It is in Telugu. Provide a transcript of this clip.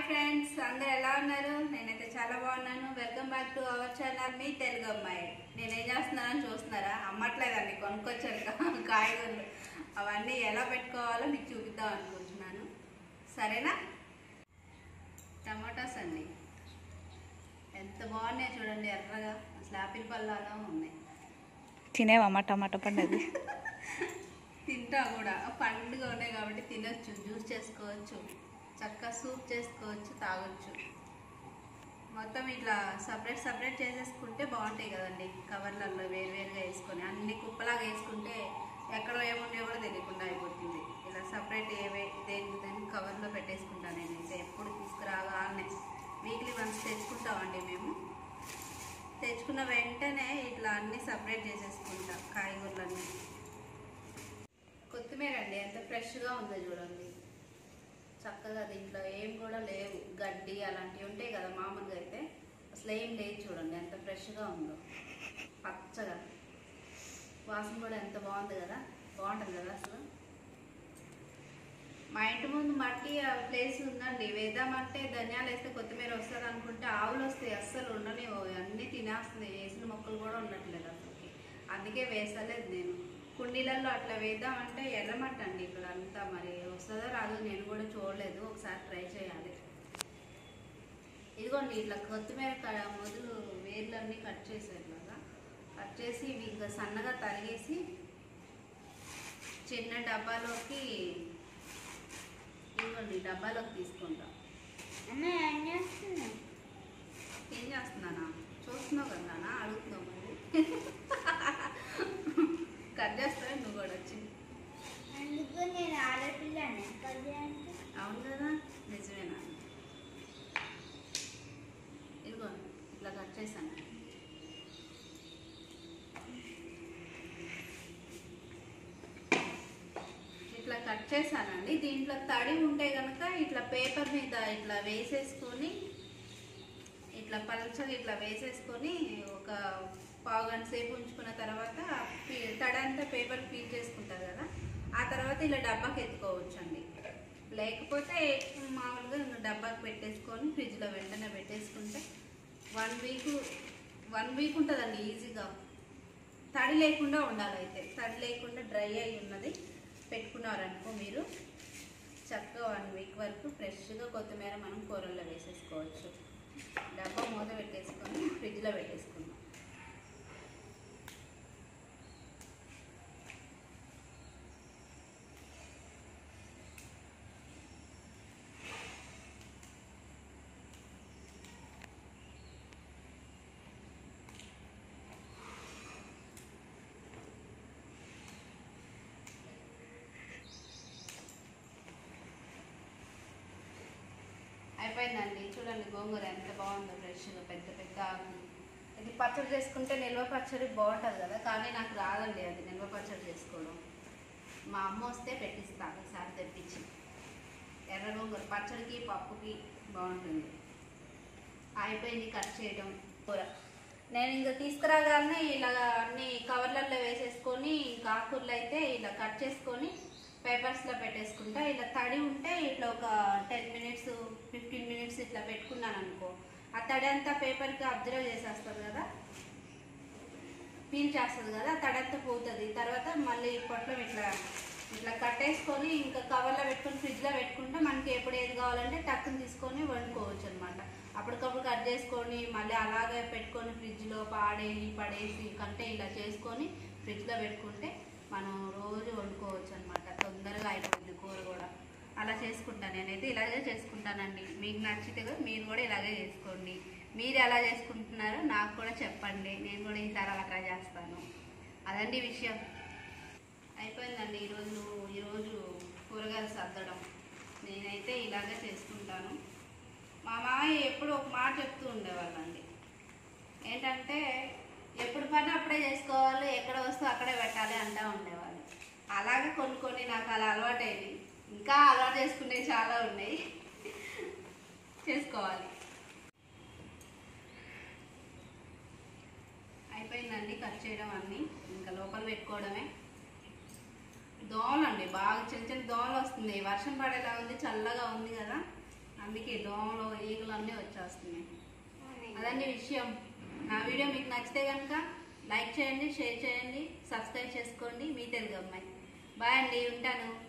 ఫ్రెండ్స్ అందరు ఎలా ఉన్నారు నేనైతే చాలా బాగున్నాను welcome back to our channel మీ తెలుగు అమ్మాయి నేను ఏం చేస్తున్నానని చూస్తున్నారా అమ్మట్లేదండి కొనుక్కొచ్చారు కా- కాయగూరలు అవన్నీ ఎలా పెట్టుకోవాలో మీకు చూపిద్దాం అనుకుంటున్నాను సరేనా టమాటాస్ అండి ఎంత బాగున్నాయి చూడండి ఎర్రగా అసలు ఆపిల్ పళ్ళలాగా ఉన్నాయి తినేవమ్మా టమాటా పండుగ తింటా కూడా పండుగ ఉన్నాయి కాబట్టి తినొచ్చు జ్యూస్ చేసుకోవచ్చు చక్కగా సూప్ చేసుకోవచ్చు తాగొచ్చు మొత్తం ఇట్లా సపరేట్ సపరేట్ చేసేసుకుంటే బాగుంటాయి కదండి కవర్లలో వేరువేరుగా వేసుకొని అన్ని కుప్పలాగా వేసుకుంటే ఎక్కడో ఏముండే కూడా తెలియకుండా అయిపోతుంది ఇలా సపరేట్ ఏవే దేని దేని కవర్లో పెట్టేసుకుంటాను నేనైతే ఎప్పుడు తీసుకురాగానే వీక్లీ వన్స్ తెచ్చుకుంటామండి మేము తెచ్చుకున్న వెంటనే ఇట్లా అన్ని సపరేట్ చేసేసుకుంటాం కాయగూరలన్నీ కొత్తిమీర అండి ఎంత ఫ్రెష్గా ఉందో చూడండి చక్కగా దీంట్లో ఏం కూడా లేవు గడ్డి అలాంటివి ఉంటాయి కదా మామూలుగా అయితే అసలు ఏం లేదు చూడండి ఎంత ఫ్రెష్గా ఉందో పచ్చగా వాసన కూడా ఎంత బాగుంది కదా బాగుంటుంది కదా అసలు మా ఇంటి ముందు మట్టి ఆ ప్లేస్ ఉందండి వేద్దామంటే ధనియాలు వేస్తే కొత్తిమీర వస్తుంది అనుకుంటే ఆవులు వస్తాయి అస్సలు ఉండని అన్నీ తినేస్తుంది వేసిన మొక్కలు కూడా ఉండట్లేదు అసలుకి అందుకే వేసలేదు నేను కుండీలలో అట్లా వేద్దామంటే ఎర్రమట్టి అండి ఇక్కడ అంతా మరి వస్తుందో రాదో నేను కూడా చూడలేదు ఒకసారి ట్రై చేయాలి ఇదిగోండి ఇట్లా కొత్తిమీర క- మొదలు వేర్లన్నీ కట్ చేశారు ఇట్లాగా కట్ చేసి ఇవి ఇంకా సన్నగా తరిగేసి చిన్న డబ్బాలోకి ఇదిగోండి డబ్బాలోకి తీసుకుంటాం అన్న ఏం చేస్తున్నావు ఏం చేస్తున్నానా చూస్తున్నావు కదా నాన్న అడుగుతున్నావు మరి కట్ చేస్తావే నువ్వు కూడా వచ్చి అందుకు నేను ఆడపిల్లాను కదా అంటే అవును కదా నిజమేనా ఇదిగో ఇట్లా కట్ చేశాను ఇట్లా కట్ చేశానండి దీంట్లో తడి ఉంటే కనుక ఇట్లా పేపర్ మీద ఇట్లా వేసేసుకొని ఇట్లా పలచగా ఇట్లా వేసేసుకొని ఒక పావు గంట సేపు ఉంచుకున్న తర్వాత పీ- తడి అంతా పేపర్ పీల్ చేసుకుంటారు కదా ఆ తర్వాత ఇలా డబ్బాకి ఎత్తుకోవచ్చు అండి లేకపోతే మామూలుగా ఇంకా డబ్బాకి పెట్టేసుకొని ఫ్రిడ్జ్లో వెంటనే పెట్టేసుకుంటే వన్ వీక్ వన్ వీక్ ఉంటుందండి ఈజీగా తడి లేకుండా ఉండాలి అయితే తడి లేకుండా డ్రై అయి ఉన్నది పెట్టుకున్నారనుకో మీరు చక్కగా వన్ వీక్ వరకు ఫ్రెష్గా కొత్తిమీర మనం కూరల్లో వేసేసుకోవచ్చు డబ్బా మూత పెట్టేసుకొని ఫ్రిడ్జ్లో పెట్టేసుకుందాం అయిపోయిందండి చూడండి గోంగూర ఎంత బాగుందో ఫ్రెష్గా పెద్ద పెద్ద ఆకులు ఇది పచ్చడి చేసుకుంటే నిల్వ పచ్చడి బాగుంటుంది కదా కానీ నాకు రాదండి అది నిల్వ పచ్చడి చేసుకోవడం మా అమ్మ వస్తే పెట్టిస్తాను ఈసారి తెప్పించి ఎర్ర గోంగూర పచ్చడికి పప్పుకి బాగుంటుంది అయిపోయింది కట్ చేయడం కూర నేను ఇంకా తీసుకురాగానే ఇలా అన్ని కవర్లలో వేసేసుకొని ఇంకా ఆకుకూరలు అయితే ఇలా కట్ చేసుకొని పేపర్స్లో పెట్టేసుకుంటా ఇలా తడి ఉంటే ఇట్లా ఒక టెన్ మినిట్స్ ఫిఫ్టీన్ మినిట్స్ ఇట్లా పెట్టుకున్నాను అనుకో ఆ తడి అంతా పేపర్కి అబ్జర్వ్ చేసేస్తుంది కదా పీల్ చేస్తుంది కదా ఆ తడి అంతా పోతుంది తర్వాత మళ్ళీ పొట్లం ఇట్లా ఇట్లా కట్టేసుకొని ఇంకా కవర్లో పెట్టుకొని ఫ్రిడ్జ్లో పెట్టుకుంటే మనకి ఎప్పుడు ఏది కావాలంటే టక్కుని తీసుకొని వండుకోవచ్చు అనమాట అప్పటికప్పుడు కట్ చేసుకొని మళ్ళీ అలాగే పెట్టుకొని ఫ్రిడ్జ్లో పాడేసి పడేసి కంటే ఇలా చేసుకొని ఫ్రిడ్జ్లో పెట్టుకుంటే మనం రోజు వండుకోవచ్చు అనమాట తొందరగా అయిపోతుంది కూర కూడా అలా చేసుకుంటాను నేనైతే ఇలాగే చేసుకుంటానండి మీకు నచ్చితే కూడా మీరు కూడా ఇలాగే చేసుకోండి మీరు ఎలా చేసుకుంటున్నారో నాకు కూడా చెప్పండి నేను కూడా ఈసారి అలా ట్రై చేస్తాను అదండి విషయం అయిపోయిందండి ఈరోజు ఈరోజు కూరగాయలు సర్దడం నేనైతే ఇలాగే చేసుకుంటాను మా మామయ్య ఎప్పుడు ఒక మాట చెప్తూ ఉండేవాళ్ళండి ఏంటంటే ఎప్పుడు పని అప్పుడే చేసుకోవాలి ఎక్కడ వస్తూ అక్కడే పెట్టాలి అంటూ ఉండేవాళ్ళు అలాగే కొన్ని కొన్ని నాకు అలా అలవాటైంది ఇంకా అలవాటు చేసుకునేవి చాలా ఉన్నాయి చేసుకోవాలి అయిపోయిందండి కట్ చేయడం అన్నీ ఇంకా లోపల పెట్టుకోవడమే దోమలు అండి బాగా చిన్న చిన్న దోమలు వస్తుంది వర్షం పడేలా ఉంది చల్లగా ఉంది కదా అందుకే దోమలు ఈగలు అన్నీ వచ్చేస్తున్నాయి అదండి విషయం నా వీడియో మీకు నచ్చితే కనుక లైక్ చేయండి షేర్ చేయండి సబ్స్క్రైబ్ చేసుకోండి మీ తెలుగు అమ్మాయి బాయ్ అండి ఉంటాను